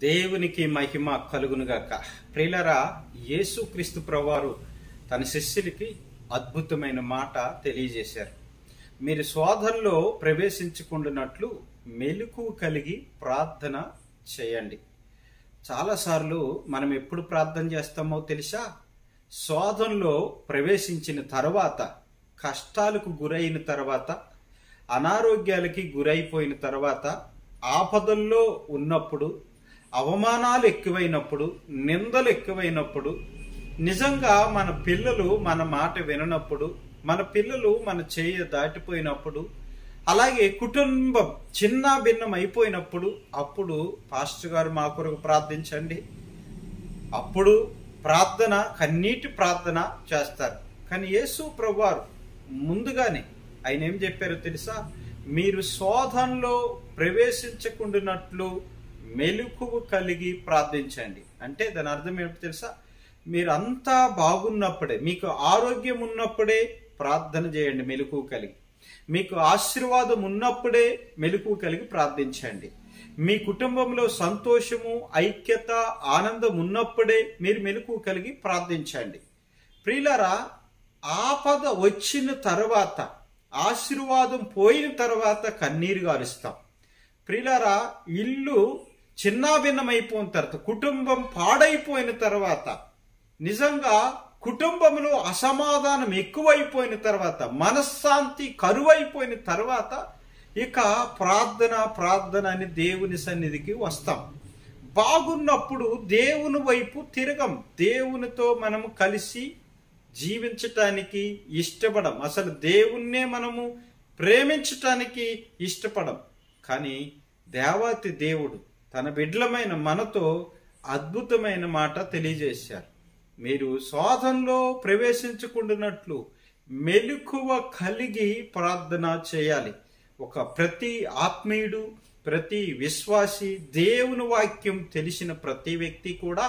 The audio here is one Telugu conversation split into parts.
దేవునికి మహిమ కలుగునుగాక ప్రియులరా యేసుక్రీస్తు ప్రభువారు తన శిష్యులకి అద్భుతమైన మాట తెలియజేశారు మీరు శోధనలో ప్రవేశించుకుంటున్నట్లు మెలకు కలిగి ప్రార్థన చేయండి చాలాసార్లు మనం ఎప్పుడు ప్రార్థన చేస్తామో తెలుసా శోధనలో ప్రవేశించిన తర్వాత కష్టాలకు గురైన తర్వాత అనారోగ్యాలకి గురైపోయిన తర్వాత ఆపదల్లో ఉన్నప్పుడు అవమానాలు ఎక్కువైనప్పుడు నిందలు ఎక్కువైనప్పుడు నిజంగా మన పిల్లలు మన మాట విననప్పుడు మన పిల్లలు మన చేయ దాటిపోయినప్పుడు అలాగే కుటుంబం చిన్న భిన్నం అయిపోయినప్పుడు అప్పుడు పాస్టర్ గారు మా కొరకు ప్రార్థించండి అప్పుడు ప్రార్థన కన్నీటి ప్రార్థన చేస్తారు కానీ యేసు ప్రభువారు ముందుగానే ఆయన ఏం చెప్పారో తెలుసా మీరు శోధనలో ప్రవేశించకుండానట్లు మెలకువ కలిగి ప్రార్థించండి అంటే దాని అర్థం ఏమిటి తెలుసా మీరు అంతా బాగున్నప్పుడే మీకు ఆరోగ్యం ఉన్నప్పుడే ప్రార్థన చేయండి మెలకువ కలిగి మీకు ఆశీర్వాదం ఉన్నప్పుడే మెలకువ కలిగి ప్రార్థించండి మీ కుటుంబంలో సంతోషము ఐక్యత ఆనందం ఉన్నప్పుడే మీరు మెలకు కలిగి ప్రార్థించండి ప్రియులరా ఆపద వచ్చిన తర్వాత ఆశీర్వాదం పోయిన తర్వాత కన్నీరు గారుస్తాం ప్రియులరా ఇల్లు చిన్నాభిన్నమైపోయిన తర్వాత కుటుంబం పాడైపోయిన తర్వాత నిజంగా కుటుంబంలో అసమాధానం ఎక్కువైపోయిన తర్వాత మనశ్శాంతి కరువైపోయిన తర్వాత ఇక ప్రార్థన ప్రార్థన అని దేవుని సన్నిధికి వస్తాం బాగున్నప్పుడు దేవుని వైపు తిరగం దేవునితో మనము కలిసి జీవించటానికి ఇష్టపడం అసలు దేవుణ్ణే మనము ప్రేమించటానికి ఇష్టపడం కానీ దేవాతి దేవుడు తన బిడ్డలమైన మనతో అద్భుతమైన మాట తెలియజేశారు మీరు శోధనలో ప్రవేశించుకుంటున్నట్లు మెలకువ కలిగి ప్రార్థన చేయాలి ఒక ప్రతి ఆత్మీయుడు ప్రతి విశ్వాసి దేవుని వాక్యం తెలిసిన ప్రతి వ్యక్తి కూడా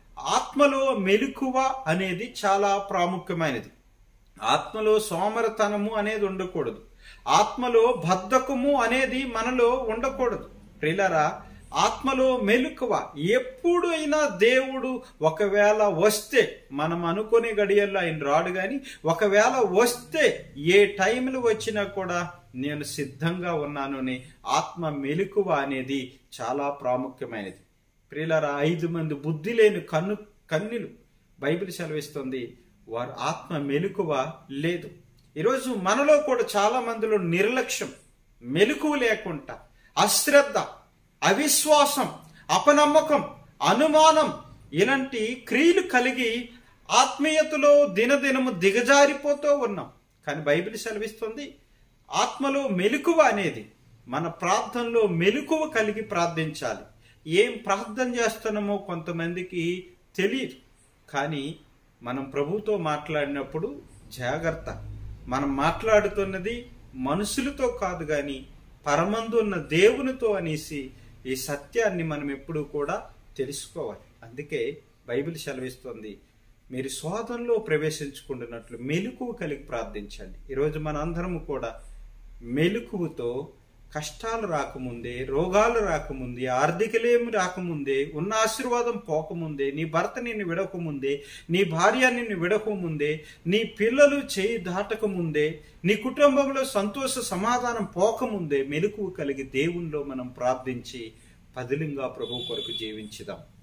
ఆత్మలో మెలకువ అనేది చాలా ప్రాముఖ్యమైనది ఆత్మలో సోమరతనము అనేది ఉండకూడదు ఆత్మలో బద్ధకము అనేది మనలో ఉండకూడదు ప్రిలరా ఆత్మలో మెలకువ ఎప్పుడైనా దేవుడు ఒకవేళ వస్తే మనం అనుకునే గడియల్లో ఆయన రాడు కానీ ఒకవేళ వస్తే ఏ టైంలో వచ్చినా కూడా నేను సిద్ధంగా ఉన్నాను అని ఆత్మ మెలకువ అనేది చాలా ప్రాముఖ్యమైనది ప్రియులరా ఐదు మంది బుద్ధి లేని కన్ను కన్నులు బైబిల్ సెలవిస్తుంది వారు ఆత్మ మెలకువ లేదు ఈరోజు మనలో కూడా చాలా మందిలో నిర్లక్ష్యం మెలకువ లేకుండా అశ్రద్ధ అవిశ్వాసం అపనమ్మకం అనుమానం ఇలాంటి క్రియలు కలిగి ఆత్మీయతలో దినదినము దిగజారిపోతూ ఉన్నాం కానీ బైబిల్ సెలవిస్తుంది ఆత్మలో మెలకువ అనేది మన ప్రార్థనలో మెలకువ కలిగి ప్రార్థించాలి ఏం ప్రార్థన చేస్తున్నామో కొంతమందికి తెలియదు కానీ మనం ప్రభుతో మాట్లాడినప్పుడు జాగ్రత్త మనం మాట్లాడుతున్నది మనుషులతో కాదు కానీ పరమందు ఉన్న దేవునితో అనేసి ఈ సత్యాన్ని మనం ఎప్పుడూ కూడా తెలుసుకోవాలి అందుకే బైబిల్ సెలవిస్తుంది మీరు శోధనలో ప్రవేశించుకుంటున్నట్లు మెలకువ కలిగి ప్రార్థించండి ఈరోజు మన అందరము కూడా మెలకువతో కష్టాలు రాకముందే రోగాలు రాకముందే ఆర్థికలేమి రాకముందే ఉన్న ఆశీర్వాదం పోకముందే నీ భర్త నిన్ను విడకముందే నీ భార్య నిన్ను విడకముందే నీ పిల్లలు చేయి దాటకముందే నీ కుటుంబంలో సంతోష సమాధానం పోకముందే మెలకువ కలిగి దేవునిలో మనం ప్రార్థించి పదిలింగా ప్రభు కొరకు జీవించుదాం